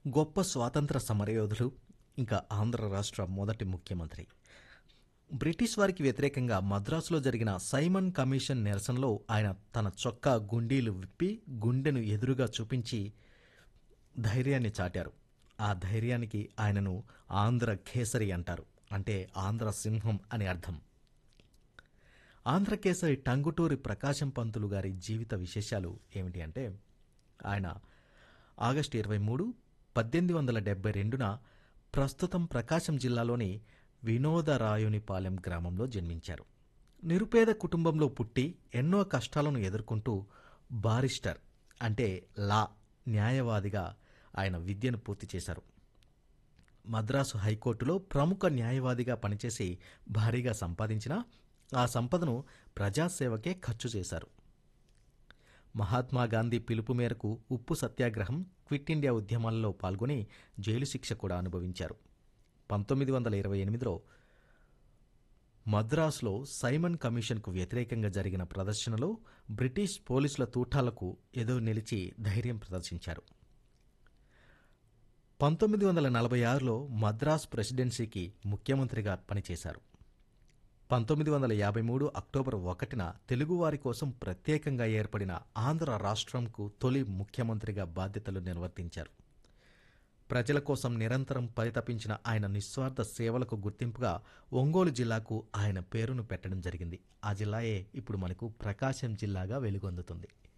గొప్ప స్వాతంత్ర సమరయోధులు ఇంకా ఆంధ్ర రాష్ట్ర మొదటి ముఖ్యమంత్రి బ్రిటిష్ వారికి వ్యతిరేకంగా మద్రాసులో జరిగిన సైమన్ కమిషన్ నిరసనలో ఆయన తన చొక్కా గుండీలు విప్పి గుండెను ఎదురుగా చూపించి ధైర్యాన్ని చాటారు ఆ ధైర్యానికి ఆయనను ఆంధ్ర కేసరి అంటారు అంటే ఆంధ్ర సింహం అని అర్థం ఆంధ్రకేసరి టంగుటూరి ప్రకాశం పంతులు గారి జీవిత విశేషాలు ఏమిటి అంటే ఆయన ఆగస్టు ఇరవై మూడు పద్దెనిమిది వందల డెబ్బై రెండున ప్రస్తుతం ప్రకాశం జిల్లాలోని వినోదరాయునిపాలెం గ్రామంలో జన్మించారు నిరుపేద కుటుంబంలో పుట్టి ఎన్నో కష్టాలను ఎదుర్కొంటూ బారిస్టర్ అంటే లా న్యాయవాదిగా ఆయన విద్యను పూర్తి చేశారు మద్రాసు హైకోర్టులో ప్రముఖ న్యాయవాదిగా పనిచేసి భారీగా సంపాదించిన ఆ సంపదను ప్రజాసేవకే ఖర్చు చేశారు మహాత్మా గాంధీ పిలుపు మేరకు ఉప్పు సత్యాగ్రహం క్విట్ ఇండియా ఉద్యమాల్లో పాల్గొని జైలు శిక్ష కూడా అనుభవించారు పంతొమ్మిది వందల ఇరవై ఎనిమిదిలో మద్రాసులో సైమన్ కమిషన్కు వ్యతిరేకంగా జరిగిన ప్రదర్శనలో బ్రిటిష్ పోలీసుల తూటాలకు ఎదురు నిలిచి ధైర్యం ప్రదర్శించారు పంతొమ్మిది వందల నలభై ఆరులో మద్రాస్ ప్రెసిడెన్సీకి ముఖ్యమంత్రిగా పనిచేశారు పంతొమ్మిది వందల యాభై మూడు అక్టోబర్ ఒకటిన తెలుగువారి కోసం ప్రత్యేకంగా ఏర్పడిన ఆంధ్ర రాష్ట్రంకు తొలి ముఖ్యమంత్రిగా బాధ్యతలు నిర్వర్తించారు ప్రజల కోసం నిరంతరం పరితపించిన ఆయన నిస్వార్థ సేవలకు గుర్తింపుగా ఒంగోలు జిల్లాకు ఆయన పేరును పెట్టడం జరిగింది ఆ జిల్లాయే ఇప్పుడు మనకు ప్రకాశం జిల్లాగా వెలుగొందుతుంది